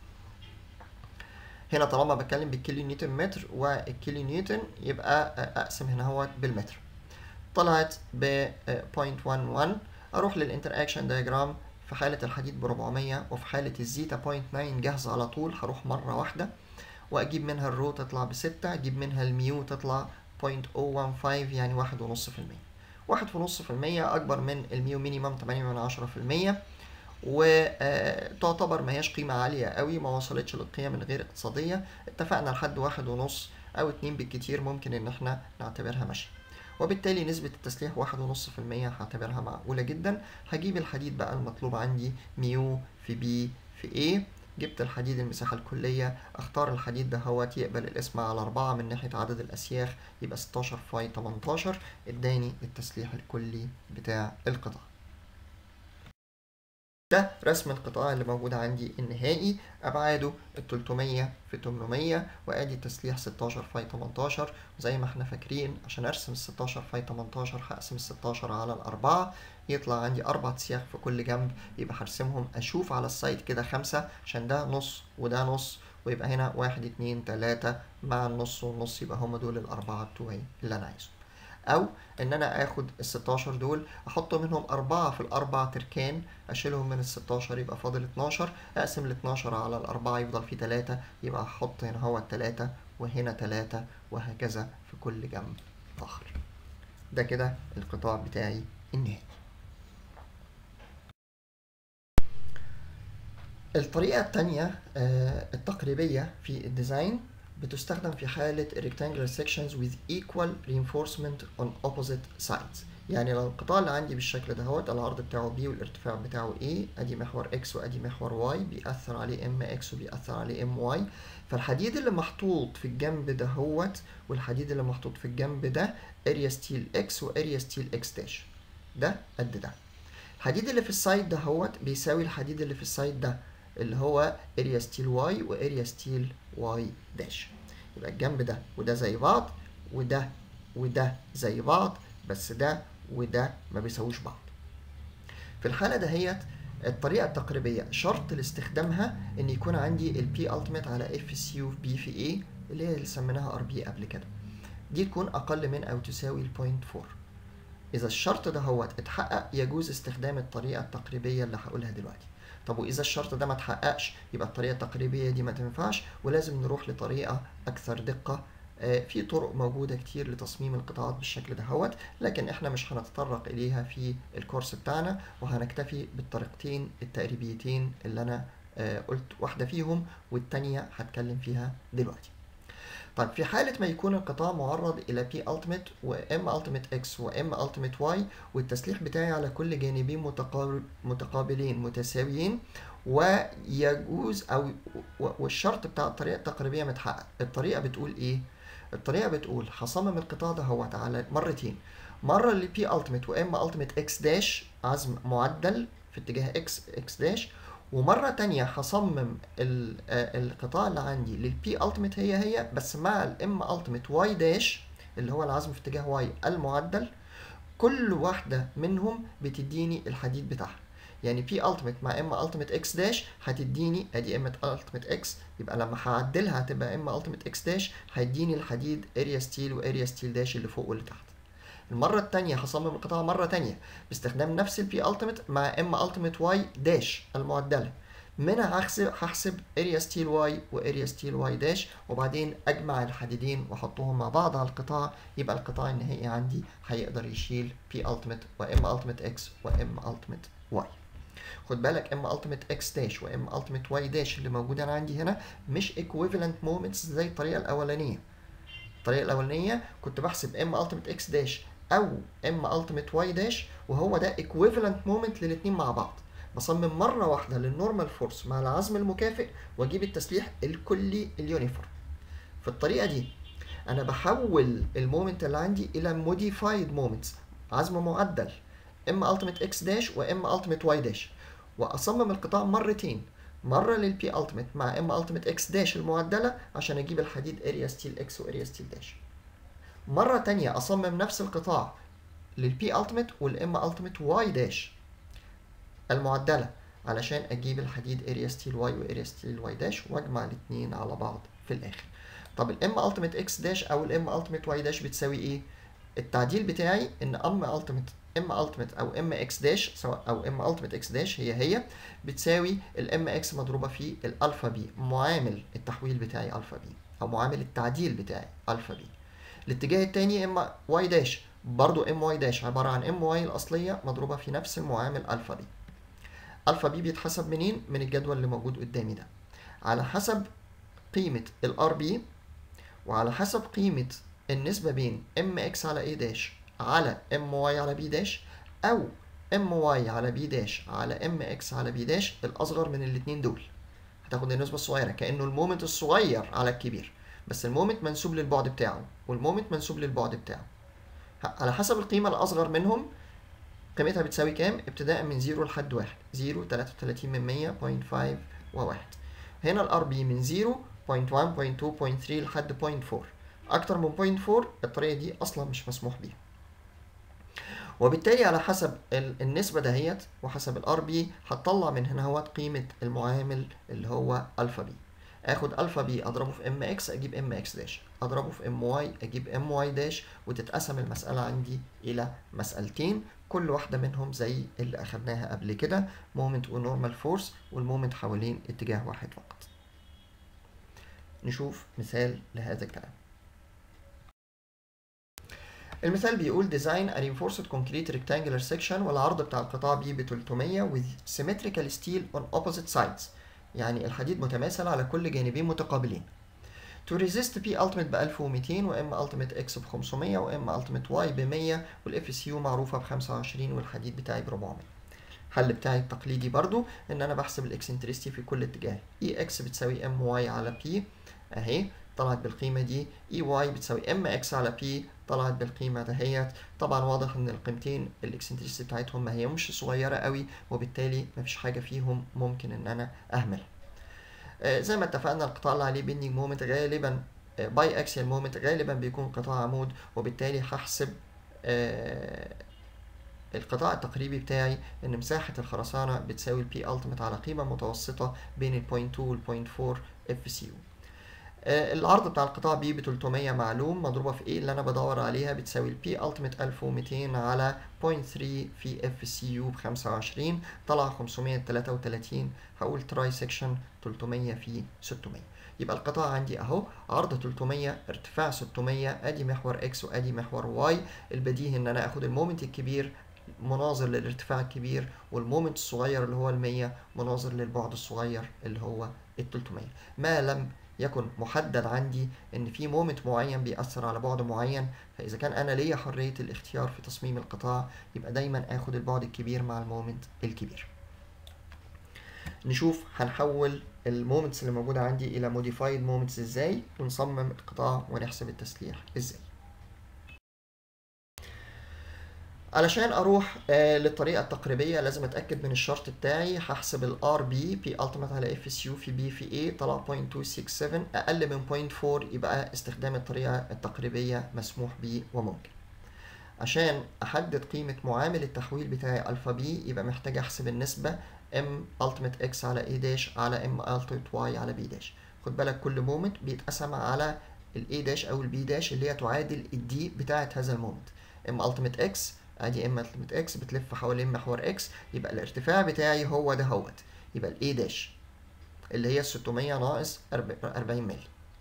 هنا طالما بتكلم بالكيلو نيوتن متر والكيلو نيوتن يبقى اقسم هنا هو بالمتر طلعت ب 0.11 اروح للانتر اكشن دايجرام في حالة الحديد ب 400 وفي حالة الزيتا 0.9 جاهزة على طول هروح مرة واحدة واجيب منها الرو تطلع بستة اجيب منها الميو تطلع 0.015 يعني واحد ونص في المية واحد ونص في المية اكبر من الميو مينيمم تمانية من عشرة في المية وتعتبر ما هياش قيمة عالية قوي ما وصلتش للقيم الغير اقتصادية اتفقنا لحد واحد ونص أو اتنين بالكتير ممكن إن احنا نعتبرها ماشية وبالتالي نسبة التسليح واحد ونص في المية هعتبرها معقولة جدا هجيب الحديد بقى المطلوب عندي ميو في بي في ايه جبت الحديد المساحة الكلية اختار الحديد ده هو يقبل الاسم على أربعة من ناحية عدد الأسياخ يبقى ستاشر فاي تمنتاشر اداني التسليح الكلي بتاع القطاع ده رسم القطاع اللي موجود عندي النهائي ابعاده ال 300 في 800 وادي تسليح 16 فاي 18 وزي ما احنا فاكرين عشان ارسم ال 16 فاي 18 هقسم ال 16 على الاربعه يطلع عندي اربع سياخ في كل جنب يبقى هرسمهم اشوف على السايد كده خمسه عشان ده نص وده نص ويبقى هنا واحد اتنين تلاتة مع النص والنص يبقى هما دول الأربعة بتوعي اللي أنا عايزهم او ان انا اخد ال 16 دول احط منهم اربعة في الاربع تركان اشيلهم من ال 16 يبقى فاضل 12 اقسم ال 12 على الاربعة يفضل في 3 يبقى احط هنا هو التلاتة وهنا 3 وهكذا في كل جنب اخر ده كده القطاع بتاعي النهائي الطريقة التانية آه التقريبية في الديزاين بتستخدم في حالة rectangular sections with equal reinforcement on opposite sides يعني لو القطاع اللي عندي بالشكل ده هو العرض بتاعه B والارتفاع بتاعه A ادي محور X وادي محور Y بيأثر عليه ام X وبيأثر عليه ام Y فالحديد اللي محطوط في الجنب ده هوت والحديد اللي محطوط في الجنب ده اريا ستيل X واريا ستيل X داش ده قد ده الحديد اللي في السايد ده هوت بيساوي الحديد اللي في السايد ده اللي هو اريا ستيل واي واريا ستيل واي داش يبقى الجنب ده وده زي بعض وده وده زي بعض بس ده وده ما بيساووش بعض في الحالة دهيت الطريقة التقريبية شرط لاستخدامها ان يكون عندي البي التيميت على اف سي يو بي في اي اللي هي اللي سميناها ار بي قبل كده دي تكون اقل من او تساوي البوينت 4 اذا الشرط ده هو اتحقق يجوز استخدام الطريقة التقريبية اللي هقولها دلوقتي طب واذا الشرط ده ما اتحققش يبقى الطريقه التقريبيه دي ما تنفعش ولازم نروح لطريقه اكثر دقه في طرق موجودة كتير لتصميم القطاعات بالشكل ده هوت لكن احنا مش هنتطرق اليها في الكورس بتاعنا وهنكتفي بالطريقتين التقريبيتين اللي انا قلت واحدة فيهم والتانية هتكلم فيها دلوقتي طيب في حالة ما يكون القطاع معرض إلى بي التيميت وام التيميت اكس وام التيميت واي والتسليح بتاعي على كل جانبين متقابل متقابلين متساويين ويجوز أو والشرط بتاع الطريقة التقريبية متحقق الطريقة بتقول إيه؟ الطريقة بتقول هصمم القطاع ده هو على مرتين مرة لبي التيميت وام التيميت اكس داش عزم معدل في اتجاه اكس اكس داش ومرة تانية هصمم القطاع اللي عندي للبي التيميت هي هي بس مع الام التيميت واي داش اللي هو العزم في اتجاه واي المعدل كل واحدة منهم بتديني الحديد بتاعها يعني بي التيميت مع ام التيميت اكس داش هتديني ادي ام التيميت اكس يبقى لما هعدلها هتبقى ام التيميت اكس داش هيديني الحديد اريا ستيل واريا ستيل داش اللي فوق واللي تحت المرة التانية هصمم القطاع مرة تانية باستخدام نفس البي التيميت مع ام التيميت واي داش المعدلة منها هحسب هحسب اريا ستيل واي واريا ستيل واي داش وبعدين اجمع الحديدين واحطهم مع بعض على القطاع يبقى القطاع النهائي عندي هيقدر يشيل بي التيميت وام التيميت اكس وام التيميت واي خد بالك ام التيميت اكس داش وام التيميت واي داش اللي موجوده انا عندي هنا مش ايكويفالنت مومنتس زي الطريقه الاولانيه الطريقه الاولانيه كنت بحسب ام التيميت اكس داش او ام التيميت واي داش وهو ده ايكويفالنت مومنت للاثنين مع بعض بصمم مرة واحدة للنورمال فورس مع العزم المكافئ واجيب التسليح الكلي اليونيفورم في الطريقة دي انا بحول المومنت اللي عندي الى موديفايد مومنتس عزم معدل ام التيميت اكس داش وام التيميت واي داش واصمم القطاع مرتين مرة للبي التيميت مع ام التيميت اكس داش المعدلة عشان اجيب الحديد اريا ستيل اكس واريا ستيل داش مرة تانية اصمم نفس القطاع للبي التيميت والام التيميت واي داش المعدلة علشان اجيب الحديد اريا ستيل واي واريا ستيل واي داش واجمع الاتنين على بعض في الاخر طب الام التيميت اكس داش او الام التيميت واي داش بتساوي ايه التعديل بتاعي ان ام التيميت ام التيميت او ام اكس داش سواء او ام التيميت اكس داش هي هي بتساوي الام اكس مضروبه في الالفا بي معامل التحويل بتاعي الفا بي او معامل التعديل بتاعي الفا بي الاتجاه التاني ام واي داش برضو ام واي داش عباره عن ام واي الاصليه مضروبه في نفس المعامل الفا بي الفا بي بيتحسب منين من الجدول اللي موجود قدامي ده على حسب قيمه الار بي وعلى حسب قيمه النسبه بين ام اكس على اي داش على ام واي على بي داش او ام واي على بي داش على ام اكس على بي داش الاصغر من الاثنين دول هتاخد النسبه الصغيره كانه المومنت الصغير على الكبير بس المومنت منسوب للبعد بتاعه والمومنت منسوب للبعد بتاعه على حسب القيمه الاصغر منهم قيمتها بتساوي كام ابتداء من 0 لحد 1 0 33 من 100 0.5 و1 هنا الار بي من 0 0.1 0.2 0.3 لحد 0.4 اكتر من 0.4 الطريقه دي اصلا مش مسموح بيها وبالتالي على حسب النسبة دهيت وحسب الار بي هتطلع من هنا هوت قيمة المعامل اللي هو الفا بي اخد الفا بي اضربه في ام اكس اجيب ام اكس داش اضربه في ام واي اجيب ام واي داش وتتقسم المسألة عندي الى مسألتين كل واحدة منهم زي اللي اخدناها قبل كده مومنت ونورمال فورس والمومنت حوالين اتجاه واحد فقط نشوف مثال لهذا الكلام المثال بيقول design a reinforced concrete rectangular section والعرض بتاع القطاع بي ب 300 with symmetrical steel on opposite sides يعني الحديد متماثل على كل جانبين متقابلين to resist P ultimate ب 1200 و M ultimate X ب 500 و M ultimate Y ب 100 وال FCU معروفة ب 25 والحديد بتاعي ب 400 الحل بتاعي التقليدي برضو ان انا بحسب الاكسنتريستي في كل اتجاه اي اكس بتساوي ام واي على بي اهي طلعت بالقيمه دي اي واي بتساوي ام اكس على بي طلعت بالقيمه دهيت طبعا واضح ان القيمتين الاكسنتريستي بتاعتهم ما هي مش صغيره قوي وبالتالي مفيش حاجه فيهم ممكن ان انا اهملها آه زي ما اتفقنا القطاع اللي عليه بيندنج مومنت غالبا آه باي اكسيال مومنت غالبا بيكون قطاع عمود وبالتالي هحسب آه القطاع التقريبي بتاعي ان مساحة الخرسانة بتساوي البي التيمت على قيمة متوسطة بين ال 0.2 وال 0.4 اف سي يو العرض بتاع القطاع بي ب 300 معلوم مضروبة في ايه اللي انا بدور عليها بتساوي البي التيمت 1200 على 0.3 في اف سي يو ب 25 طلع 533 هقول تراي سكشن 300 في 600 يبقى القطاع عندي اهو عرض 300 ارتفاع 600 ادي محور اكس وادي محور واي البديهي ان انا اخد المومنت الكبير مناظر للارتفاع الكبير والمومنت الصغير اللي هو ال100 مناظر للبعد الصغير اللي هو ال 300 ما لم يكن محدد عندي ان في مومنت معين بيأثر على بعد معين فاذا كان انا ليا حرية الاختيار في تصميم القطاع يبقى دايما اخد البعد الكبير مع المومنت الكبير نشوف هنحول المومنتس اللي موجودة عندي الى موديفايد مومنتس ازاي ونصمم القطاع ونحسب التسليح ازاي علشان اروح آه للطريقه التقريبيه لازم اتاكد من الشرط بتاعي هحسب الار بي بي التيمت على اف اس يو في بي في اي طلع 0.267 اقل من 0.4 يبقى استخدام الطريقه التقريبيه مسموح به وممكن عشان احدد قيمه معامل التحويل بتاعي الفا بي يبقى محتاج احسب النسبه ام التيمت اكس على اي داش على ام التيمت واي على بي داش خد بالك كل مومنت بيتقسم على الاي داش او البي داش اللي هي تعادل الدي بتاعه هذا المومنت ام التيمت اكس ادي ام التيمت اكس بتلف حوالين محور اكس يبقى الارتفاع بتاعي هو ده هوت يبقى الاي داش اللي هي 600 ناقص 40 مللي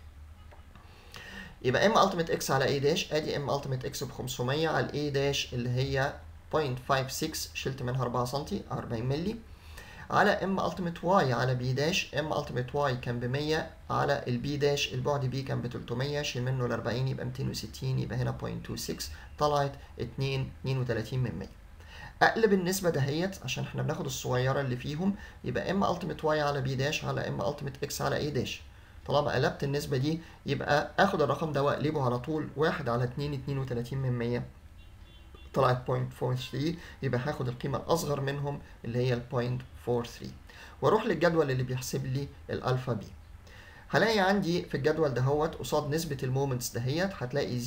يبقى ام التيمت اكس على اي داش ادي ام التيمت اكس ب 500 على الاي داش اللي هي 0.56 شلت منها 4 سم 40 مللي على ام التيمت واي على بي داش ام التيمت واي كان ب 100 على البي داش البعد بي كان ب 300 شيل منه ال 40 يبقى 260 يبقى هنا 0.26 طلعت 2 32 من 100 اقلب النسبه دهيت عشان احنا بناخد الصغيره اللي فيهم يبقى ام التيمت واي على بي داش على ام التيمت اكس على اي داش طالما قلبت النسبه دي يبقى اخد الرقم ده واقلبه على طول 1 على 2 32 من 100 طلعت 0.43 يبقى هاخد القيمه الاصغر منهم اللي هي ال 0.43 واروح للجدول اللي بيحسب لي الالفا بي هلاقي عندي في الجدول دهوت قصاد نسبة المومنتس دهيت هتلاقي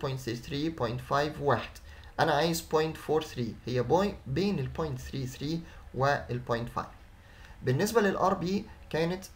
0.33.51 أنا عايز 0.43 هي بوي بين ال 0.33 وال 0.5 بالنسبة للار بي كانت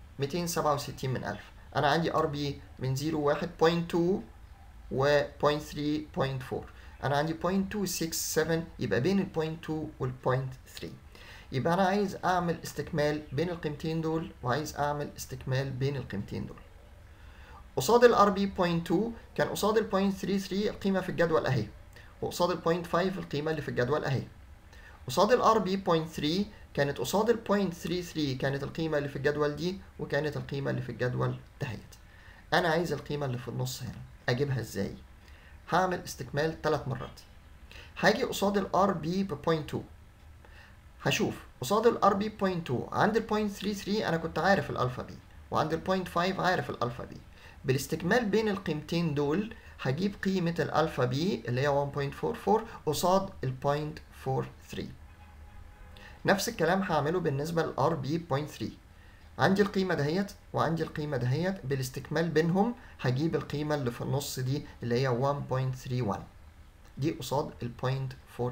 267 من 1000 أنا عندي ار بي من 0.1 0.2 و 0.3.4 أنا عندي 0.267 يبقى بين ال 0.2 وال 0.3 يبقى انا عايز اعمل استكمال بين القيمتين دول وعايز اعمل استكمال بين القيمتين دول قصاد الار بي 0.2 كان قصاد ال 0.33 القيمه في الجدول اهي وقصاد ال 0.5 القيمه اللي في الجدول اهي قصاد الار بي 0.3 كانت قصاد ال 0.33 كانت القيمه اللي في الجدول دي وكانت القيمه اللي في الجدول دهيت انا عايز القيمه اللي في النص هنا اجيبها ازاي هعمل استكمال ثلاث مرات هاجي قصاد الار بي ب 0.2 هشوف قصاد الار بي 0.2 عند ال 0.33 انا كنت عارف الالفا بي وعند ال 0.5 عارف الالفا بي بالاستكمال بين القيمتين دول هجيب قيمة الالفا بي اللي هي 1.44 قصاد ال 0.43 نفس الكلام هعمله بالنسبة للار بي 0.3 عندي القيمة دهيت وعندي القيمة دهيت بالاستكمال بينهم هجيب القيمة اللي في النص دي اللي هي 1.31 دي قصاد ال 0.43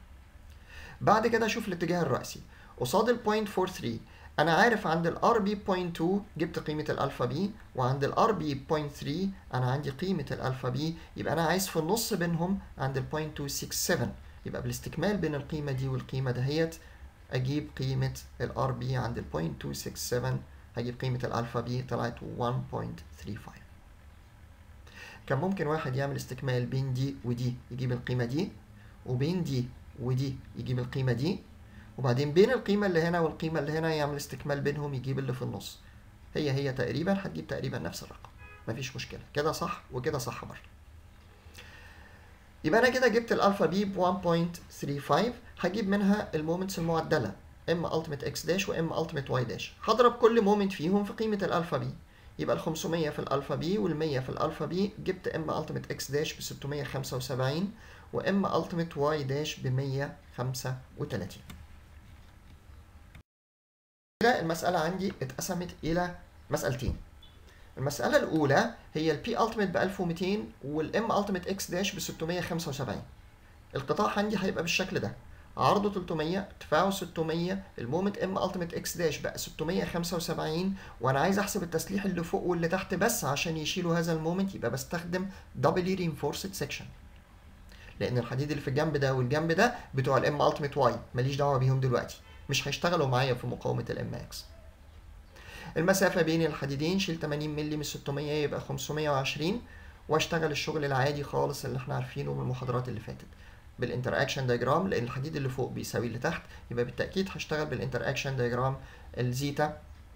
بعد كده اشوف الاتجاه الرأسي قصاد ال 0.43 انا عارف عند الار بي 0.2 جبت قيمة الالفا بي وعند الار بي 0.3 انا عندي قيمة الالفا بي يبقى انا عايز في النص بينهم عند ال 0.267 يبقى بالاستكمال بين القيمة دي والقيمة دهيت اجيب قيمة الار بي عند ال 0.267 هجيب قيمة الالفا بي طلعت 1.35 كان ممكن واحد يعمل استكمال بين دي ودي يجيب القيمة دي وبين دي ودي يجيب القيمة دي وبعدين بين القيمة اللي هنا والقيمة اللي هنا يعمل استكمال بينهم يجيب اللي في النص هي هي تقريبا هتجيب تقريبا نفس الرقم مفيش مشكلة كده صح وكده صح برضه يبقى انا كده جبت الالفا بي ب 1.35 هجيب منها المومنتس المعدلة ام التيميت اكس داش وام التيميت واي داش هضرب كل مومنت فيهم في قيمة الالفا بي يبقى ال 500 في الالفا بي وال 100 في الالفا بي جبت ام التيميت اكس داش ب 675 وام التيميت واي داش ب 135 كده المسألة عندي اتقسمت إلى مسألتين المسألة الأولى هي البي التيميت ب 1200 والام التيميت اكس داش ب 675 القطاع عندي هيبقى بالشكل ده عرضه 300 ارتفاعه 600 المومنت ام التيميت اكس داش بقى 675 وانا عايز احسب التسليح اللي فوق واللي تحت بس عشان يشيلوا هذا المومنت يبقى بستخدم دبلي رينفورسد سيكشن لان الحديد اللي في الجنب ده والجنب ده بتوع الام التيميت واي ماليش دعوه بيهم دلوقتي مش هيشتغلوا معايا في مقاومه الام اكس المسافه بين الحديدين شيل 80 مللي من 600 يبقى 520 واشتغل الشغل العادي خالص اللي احنا عارفينه من المحاضرات اللي فاتت بالانتر اكشن دايجرام لان الحديد اللي فوق بيساوي اللي تحت يبقى بالتاكيد هشتغل بالانتر اكشن دايجرام الزيتا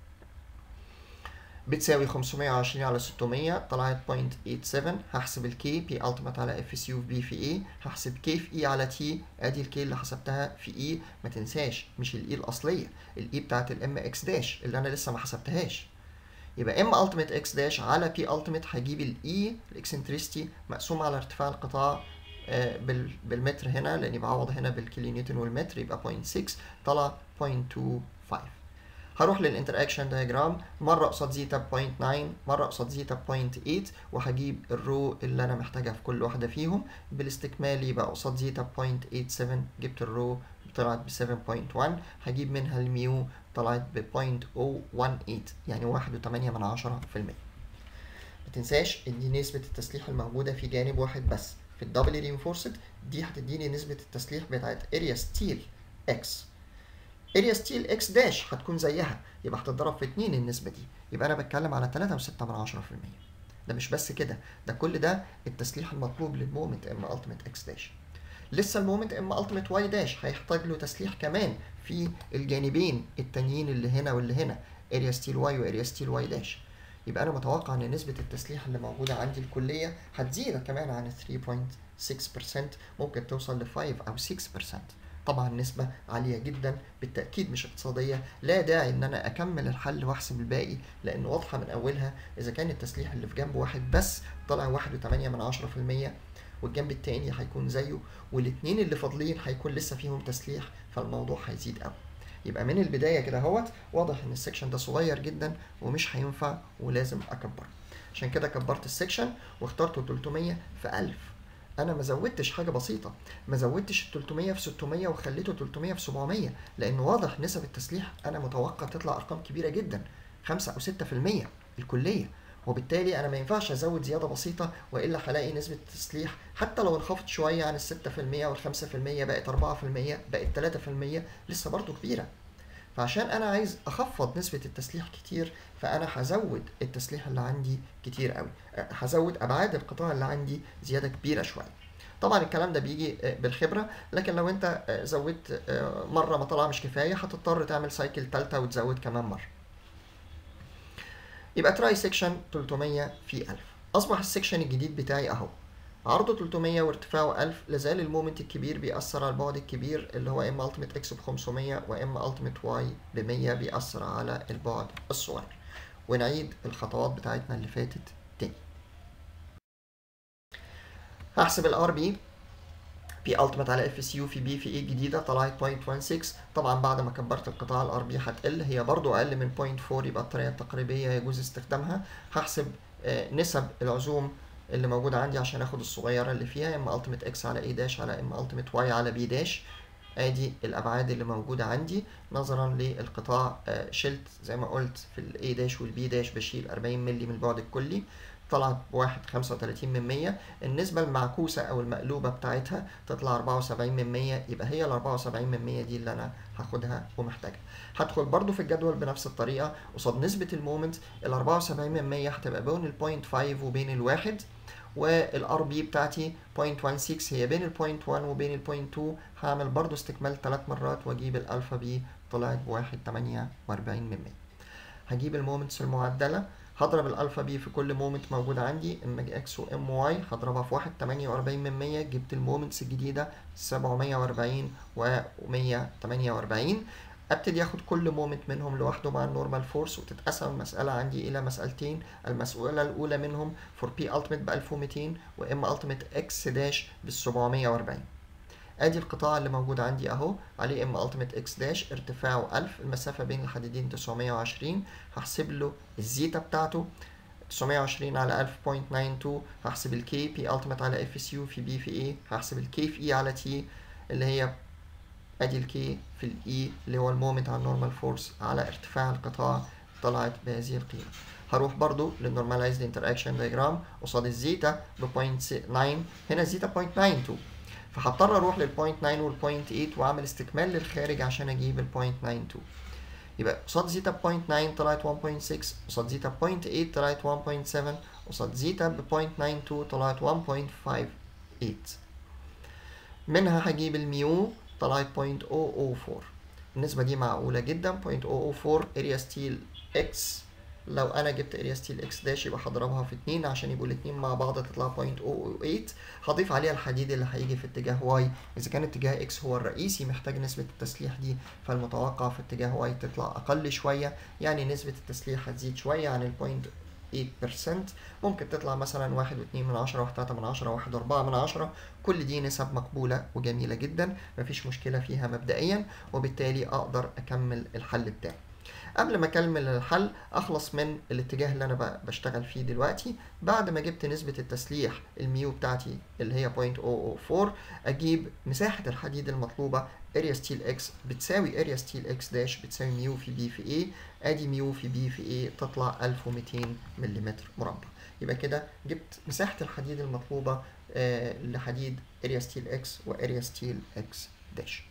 بتساوي 520 على 600 طلعت 0.87 هحسب الكي بي التيمت على اف اس يو في بي في اي هحسب كي في اي على تي ادي الكي اللي حسبتها في اي ما تنساش مش الاي الاصليه الاي بتاعت الام اكس داش اللي انا لسه ما حسبتهاش يبقى ام التيمت اكس داش على بي التيمت هجيب الاي الاكسنتريستي مقسوم على ارتفاع القطاع آه، بال- بالمتر هنا لاني بعوض هنا بالكيلو نيوتن والمتر يبقى 0.6 طلع 0.25 هروح للانتراكشن دايجرام مره قصاد زيتا ب 0.9 مره قصاد زيتا ب 0.8 وهجيب الرو اللي انا محتاجها في كل واحده فيهم بالاستكمال يبقى قصاد زيتا ب 0.87 جبت الرو طلعت ب 7.1 هجيب منها الميو طلعت ب 0.018 يعني 1.8 من عشرة في المية ما تنساش ان دي نسبة التسليح الموجودة في جانب واحد بس في الدبل رينفورسد دي هتديني نسبة التسليح بتاعت اريا ستيل اكس اريا ستيل اكس داش هتكون زيها يبقى هتتضرب في 2 النسبة دي يبقى انا بتكلم على 3.6 من عشرة في المية ده مش بس كده ده كل ده التسليح المطلوب للمومنت ام التيميت اكس داش لسه المومنت ام التيميت واي داش هيحتاج له تسليح كمان في الجانبين التانيين اللي هنا واللي هنا اريا ستيل واي واريا ستيل واي داش يبقى انا متوقع ان نسبة التسليح اللي موجودة عندي الكلية هتزيد كمان عن 3.6% ممكن توصل ل 5 او 6% طبعا نسبة عالية جدا بالتأكيد مش اقتصادية لا داعي ان انا اكمل الحل واحسب الباقي لان واضحة من اولها اذا كان التسليح اللي في جنب واحد بس طلع واحد وتمانية من عشرة في المية والجنب التاني هيكون زيه والاتنين اللي فاضلين هيكون لسه فيهم تسليح فالموضوع هيزيد قوي يبقى من البداية كده اهوت واضح ان السكشن ده صغير جدا ومش هينفع ولازم اكبره عشان كده كبرت السكشن واخترته 300 في 1000 انا ما زودتش حاجه بسيطه ما زودتش ال 300 في 600 وخليته 300 في 700 لان واضح نسب التسليح انا متوقع تطلع ارقام كبيره جدا 5 او 6% الكليه وبالتالي انا ما ينفعش ازود زياده بسيطه والا هلاقي نسبه التسليح حتى لو انخفضت شويه عن ال 6% وال 5% بقت 4% بقت 3% لسه برضه كبيره فعشان انا عايز اخفض نسبة التسليح كتير فانا هزود التسليح اللي عندي كتير قوي أه، هزود ابعاد القطاع اللي عندي زيادة كبيرة شوية طبعا الكلام ده بيجي آه، بالخبرة لكن لو انت آه، زودت آه، مرة ما طلع مش كفاية هتضطر تعمل سايكل تالتة وتزود كمان مرة يبقى تراي سيكشن 300 في 1000 اصبح السيكشن الجديد بتاعي اهو عرضه 300 وارتفاعه 1000 لازال المومنت الكبير بيأثر على البعد الكبير اللي هو ام التيميت اكس ب 500 وام التيميت واي ب 100 بيأثر على البعد الصغير ونعيد الخطوات بتاعتنا اللي فاتت تاني هحسب الار بي بي التيميت على اف سي يو في بي في اي جديده طلعت 0.16 طبعا بعد ما كبرت القطاع الار بي هتقل هي برضو اقل من 0.4 يبقى الطريقه التقريبيه يجوز استخدامها هحسب آه، نسب العزوم اللي موجوده عندي عشان اخد الصغيره اللي فيها ام التيميت اكس على اي داش على ام التيميت واي على بي داش ادي الابعاد اللي موجوده عندي نظرا للقطاع آه، شلت زي ما قلت في الاي داش والبي داش بشيل 40 مللي من البعد الكلي طلعت بواحد خمسة وتلاتين من مية النسبة المعكوسة أو المقلوبة بتاعتها تطلع أربعة وسبعين من مية يبقى هي الأربعة وسبعين من مية دي اللي أنا هاخدها ومحتاجها هدخل برضو في الجدول بنفس الطريقة قصاد نسبة المومنت الأربعة وسبعين من مية هتبقى بين البوينت فايف وبين الواحد والار بي بتاعتي 0.16 هي بين البوينت 1 وبين البوينت 2 هعمل برضو استكمال ثلاث مرات واجيب الالفا بي طلعت بواحد تمانية واربعين من مية هجيب المومنتس المعدلة هضرب الالفا بي في كل مومنت موجود عندي ام اكس وام واي هضربها في واحد تمانية واربعين من مية جبت المومنتس الجديدة سبعمية واربعين ومية تمانية واربعين ابتدي اخد كل مومنت منهم لوحده مع النورمال فورس وتتقسم المسألة عندي إلى مسألتين المسألة الأولى منهم فور بي التيميت ب 1200 وام التيميت اكس داش بال 740 ادي القطاع اللي موجود عندي اهو عليه ام التيميت اكس داش ارتفاعه 1000 المسافة بين الحديدين 920 هحسب له الزيتا بتاعته 920 على 1000.92 هحسب الكي بي التيميت على اف اس يو في بي في اي هحسب الكي في اي على تي اللي هي ادي الكي في الاي اللي هو المومنت على النورمال فورس على ارتفاع القطاع طلعت بهذه القيمة هروح برضو للنورماليزد انتراكشن دايجرام قصاد الزيتا ب 0.9 هنا الزيتا 0.92 فهضطر اروح لل 0.9 وال 0.8 واعمل استكمال للخارج عشان اجيب ال 0.92 يبقى قصاد زيتا ب 0.9 طلعت 1.6 قصاد زيتا ب 0.8 طلعت 1.7 قصاد زيتا ب 0.92 طلعت 1.58 منها هجيب الميو طلعت 0.004 النسبة دي معقولة جدا 0.004 اريا ستيل اكس لو انا جبت اريا ستيل اكس داش يبقى هضربها في 2 عشان يبقوا الاتنين مع بعض تطلع 0.008 هضيف عليها الحديد اللي هيجي في اتجاه واي اذا كان اتجاه اكس هو الرئيسي محتاج نسبة التسليح دي فالمتوقع في اتجاه واي تطلع اقل شوية يعني نسبة التسليح هتزيد شوية عن ال 0.8% ممكن تطلع مثلا واحد واتنين من عشرة واحد تلاتة من عشرة واحد أربعة من عشرة كل دي نسب مقبولة وجميلة جدا مفيش مشكلة فيها مبدئيا وبالتالي أقدر أكمل الحل بتاعي قبل ما اكمل الحل اخلص من الاتجاه اللي انا بشتغل فيه دلوقتي بعد ما جبت نسبة التسليح الميو بتاعتي اللي هي 0.004 اجيب مساحة الحديد المطلوبة اريا ستيل اكس بتساوي اريا ستيل اكس داش بتساوي ميو في بي في اي ادي ميو في بي في اي تطلع 1200 ملم مربع يبقى كده جبت مساحة الحديد المطلوبة آه لحديد اريا ستيل اكس واريا ستيل اكس داش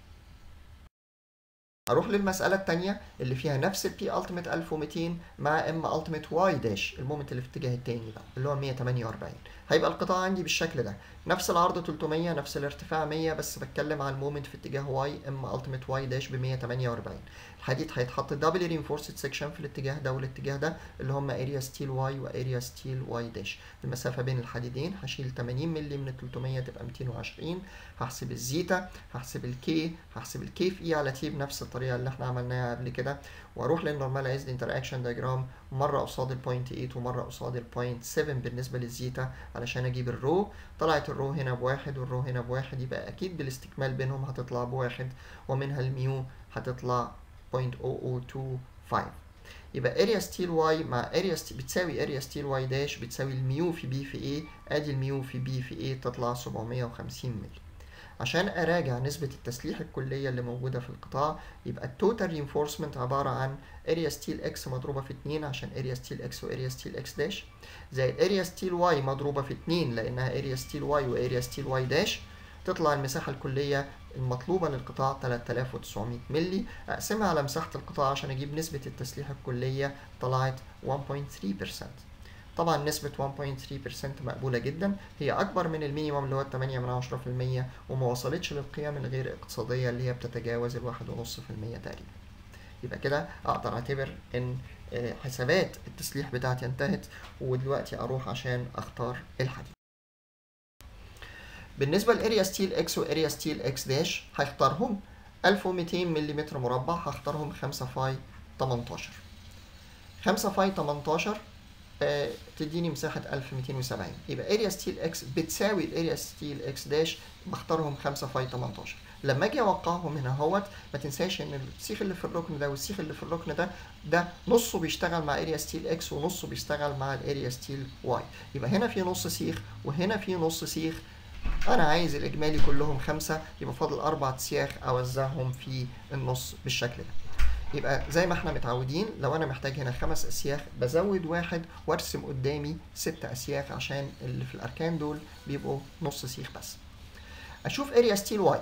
اروح للمساله الثانيه اللي فيها نفس البي التيميت 1200 مع ام التيميت واي داش المومنت اللي في الاتجاه الثاني بقى اللي هو 148 هيبقى القطاع عندي بالشكل ده نفس العرض 300 نفس الارتفاع 100 بس بتكلم على المومنت في اتجاه واي ام التيميت واي داش ب 148 الحديد هيتحط دبل رينفورسد سيكشن في الاتجاه ده والاتجاه ده اللي هم اريا ستيل واي واريا ستيل واي داش المسافه بين الحديدين هشيل 80 مللي من 300 تبقى 220 هحسب الزيتا هحسب الكي هحسب الكي في اي على تي بنفس الطريقه اللي احنا عملناها قبل كده واروح للنورماليزد انتراكشن دايجرام مره قصاد البوينت 8 ومره قصاد البوينت 7 بالنسبه للزيتا علشان اجيب الرو طلعت الرو هنا بواحد والرو هنا بواحد يبقى اكيد بالاستكمال بينهم هتطلع بواحد ومنها الميو هتطلع 0.0025 يبقى اريا ستيل واي مع اريا ستيل بتساوي اريا ستيل واي داش بتساوي الميو في بي في اي ادي الميو في بي في اي تطلع 750 مللي عشان اراجع نسبة التسليح الكلية اللي موجودة في القطاع يبقى التوتال رينفورسمنت عبارة عن اريا ستيل اكس مضروبة في 2 عشان اريا ستيل اكس واريا ستيل اكس داش زائد اريا ستيل واي مضروبة في 2 لانها اريا ستيل واي واريا ستيل واي داش تطلع المساحة الكلية المطلوبة للقطاع 3900 ملي أقسمها على مساحة القطاع عشان أجيب نسبة التسليح الكلية طلعت 1.3% طبعا نسبة 1.3% مقبولة جدا هي أكبر من المينيمم اللي هو 8 من 10% وما وصلتش للقيم الغير اقتصادية اللي هي بتتجاوز الواحد ونص في المية تقريبا يبقى كده أقدر أعتبر إن حسابات التسليح بتاعتي انتهت ودلوقتي أروح عشان أختار الحديد بالنسبة لاريا ستيل اكس واريا ستيل اكس داش هختارهم 1200 ملم مربع هختارهم 5 فاي 18 5 فاي 18 آه تديني مساحة 1270 يبقى اريا ستيل اكس بتساوي الاريا ستيل اكس داش بختارهم 5 فاي 18 لما اجي اوقعهم هنا اهوت ما تنساش ان السيخ اللي في الركن ده والسيخ اللي في الركن ده ده نصه بيشتغل مع اريا ستيل اكس ونصه بيشتغل مع الاريا ستيل واي يبقى هنا في نص سيخ وهنا في نص سيخ انا عايز الاجمالي كلهم خمسة يبقى فاضل اربع سياخ اوزعهم في النص بالشكل ده يبقى زي ما احنا متعودين لو انا محتاج هنا خمس اسياخ بزود واحد وارسم قدامي ست اسياخ عشان اللي في الاركان دول بيبقوا نص سيخ بس اشوف اريا ستيل واي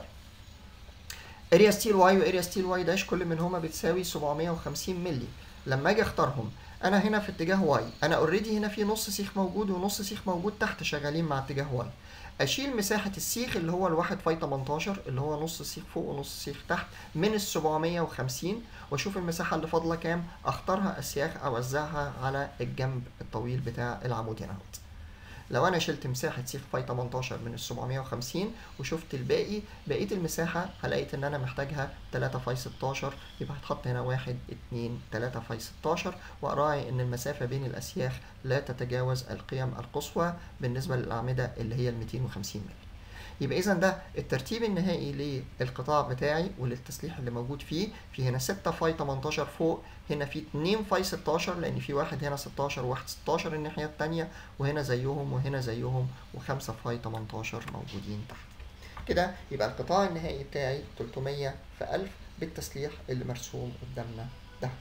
اريا ستيل واي واريا ستيل واي داش كل منهما بتساوي 750 مللي لما اجي اختارهم انا هنا في اتجاه واي انا اوريدي هنا في نص سيخ موجود ونص سيخ موجود تحت شغالين مع اتجاه واي اشيل مساحة السيخ اللي هو الواحد فاي 18 اللي هو نص سيخ فوق ونص سيخ تحت من ال 750 واشوف المساحة اللي فاضلة كام اختارها اسياخ اوزعها على الجنب الطويل بتاع العمود هنا اهوت لو انا شلت مساحة سيخ فاي 18 من ال 750 وشفت الباقي بقية المساحة هلاقيت ان انا محتاجها 3 فاي 16 يبقى هتحط هنا 1 2 3 فاي 16 واراعي ان المسافة بين الاسياخ لا تتجاوز القيم القصوى بالنسبة للاعمدة اللي هي ال 250 مللي يبقى اذا ده الترتيب النهائي للقطاع بتاعي وللتسليح اللي موجود فيه في هنا 6 فاي 18 فوق هنا في 2 فاي 16 لان في واحد هنا 16 وواحد 16 الناحيه الثانيه وهنا زيهم وهنا زيهم و5 فاي 18 موجودين تحت كده يبقى القطاع النهائي بتاعي 300 في 1000 بالتسليح اللي مرسوم قدامنا ده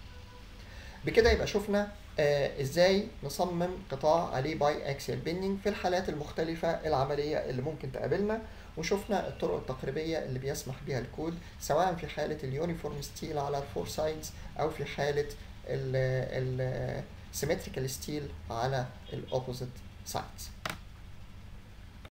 بكده يبقى شفنا آه ازاي نصمم قطاع عليه باي اكسيال بيندنج في الحالات المختلفة العملية اللي ممكن تقابلنا وشفنا الطرق التقريبية اللي بيسمح بها الكود سواء في حالة اليونيفورم ستيل على الفور سايدز او في حالة السيمتريكال ستيل على الاوبوزيت سايدز